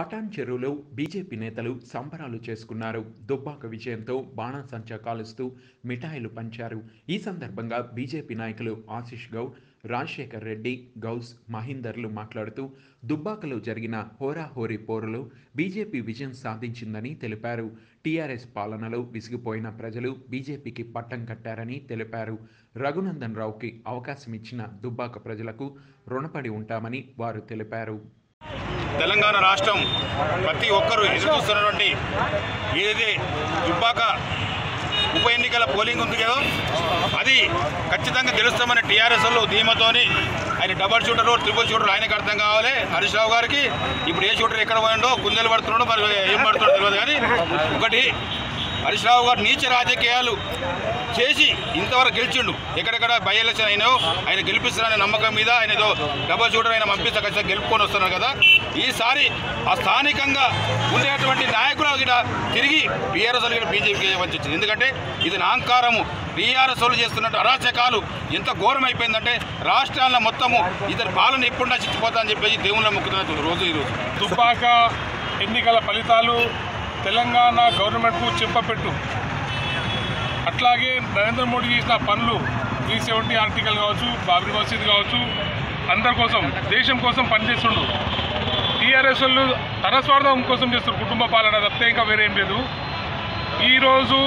పటాన్ చెరువులో బీజేపీ నేతలు సంబరాలు చేసుకున్నారు దుబ్బాక విజయంతో బాణాసంచా కాలుస్తూ మిఠాయిలు పంచారు ఈ సందర్భంగా బీజేపీ నాయకులు ఆశిష్ గౌడ్ రాజశేఖర్ రెడ్డి గౌస్ మహీందర్లు మాట్లాడుతూ దుబ్బాకలో జరిగిన హోరాహోరీ పోరులో బీజేపీ విజయం సాధించిందని తెలిపారు టీఆర్ఎస్ పాలనలో విసిగిపోయిన ప్రజలు బీజేపీకి పట్టం కట్టారని తెలిపారు రఘునందన్ రావుకి అవకాశం ఇచ్చిన దుబ్బాక ప్రజలకు రుణపడి ఉంటామని వారు తెలిపారు తెలంగాణ రాష్ట్రం ప్రతి ఒక్కరూ ఎదురు చూస్తున్నటువంటి ఏదైతే దుబ్బాక ఉప ఎన్నికల పోలింగ్ ఉంది కదా అది ఖచ్చితంగా గెలుస్తామని టీఆర్ఎస్ వాళ్ళు ధీమతోని ఆయన డబల్ షూటర్ త్రిపుల్ షూటర్ ఆయనకు అర్థం కావాలి హరీష్ రావు గారికి ఇప్పుడు ఏ షూటర్ ఎక్కడ పోయిండో కుందెలు పడుతున్నాడో మరి ఏం పడుతున్నాడో తెలియదు కానీ ఒకటి హరీష్ రావు గారు నీచ రాజకీయాలు చేసి ఇంతవరకు గెలిచిండు ఎక్కడెక్కడ బై ఎలక్షన్ అయినో ఆయన గెలిపిస్తారనే నమ్మకం మీద ఆయన ఏదో డబల్ షూటర్ ఆయన పంపిస్తే ఖచ్చితంగా గెలుపుకొని వస్తున్నారు కదా ఈసారి ఆ స్థానికంగా ఉండేటువంటి నాయకులు ఇక్కడ తిరిగి టీఆర్ఎస్ వాళ్ళు బీజేపీకి వచ్చి వచ్చింది ఎందుకంటే ఇది నాంకారము టీఆర్ఎస్ వాళ్ళు చేస్తున్నట్టు అరాచకాలు ఎంత ఘోరం అయిపోయిందంటే రాష్ట్రాల్లో మొత్తము ఇద్దరు పాలన ఎప్పుడు నచ్చిపోతా అని చెప్పేసి దేవుళ్ళ మొక్కుతున్న రోజు ఈరోజు దుబ్బాక ఎన్నికల ఫలితాలు తెలంగాణ గవర్నమెంట్కు చెప్పపెట్టు అట్లాగే నరేంద్ర మోడీ చేసిన పనులు త్రీ సెవెంటీ ఆర్టికల్ కావచ్చు బాబ్రీ మసీద్ కావచ్చు అందరి కోసం దేశం కోసం పనిచేస్తుండు టీఆర్ఎస్ వాళ్ళు తన స్వార్థం కోసం చేస్తారు కుటుంబ పాలన తప్పితే ఇంకా వేరేం లేదు ఈరోజు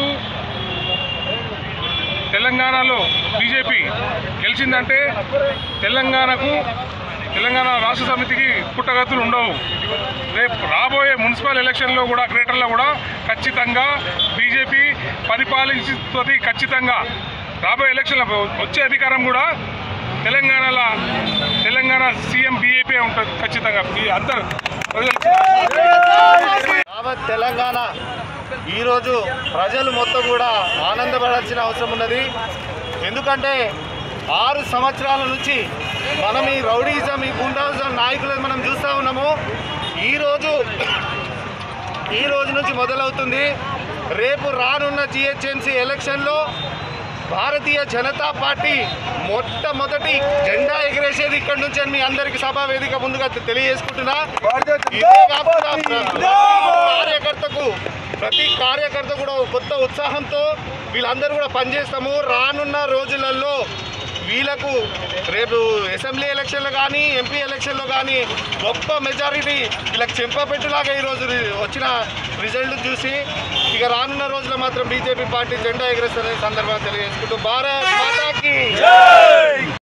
తెలంగాణలో బీజేపీ గెలిచిందంటే తెలంగాణకు తెలంగాణ రాష్ట్ర సమితికి పుట్టగతులు ఉండవు రేపు రాబోయే మున్సిపల్ ఎలక్షన్లో కూడా గ్రేటర్లో కూడా ఖచ్చితంగా బీజేపీ పరిపాలిస్తుంది ఖచ్చితంగా రాబోయే ఎలక్షన్లో వచ్చే అధికారం కూడా తెలంగాణలో తెలంగాణ సీఎం బీజేపీ ఉంటుంది ఖచ్చితంగా ఈ అందరు ప్రజలు యావత్ తెలంగాణ ఈరోజు ప్రజలు మొత్తం కూడా ఆనందపడాల్సిన అవసరం ఉన్నది ఎందుకంటే ఆరు సంవత్సరాల నుంచి మనం ఈ రౌడీజం ఈ గుండాజం నాయకులను మనం చూస్తూ ఉన్నాము ఈరోజు ఈ రోజు నుంచి మొదలవుతుంది రేపు రానున్న జిహెచ్ఎంసీ ఎలక్షన్లో భారతీయ జనతా పార్టీ మొట్టమొదటి జెండా ఎగిరేసేది ఇక్కడ నుంచి అని మీ అందరికి సభా వేదిక ముందుగా తెలియజేసుకుంటున్నా ఇదే కాకుండా ప్రతి కార్యకర్తకు ప్రతి కార్యకర్త కూడా ఒక కొత్త ఉత్సాహంతో వీళ్ళందరూ కూడా పనిచేస్తాము రానున్న రోజులలో వీళ్ళకు రేపు అసెంబ్లీ ఎలక్షన్లో కానీ ఎంపీ ఎలక్షన్లో కానీ గొప్ప మెజారిటీ వీళ్ళకి చెంపపెట్టులాగా ఈరోజు రి- వచ్చిన రిజల్ట్ చూసి ఇక రానున్న రోజుల్లో మాత్రం బీజేపీ పార్టీ జెండా ఎగరేస్తారనే సందర్భంగా తెలియజేసుకుంటూ భారత్ మాతాకి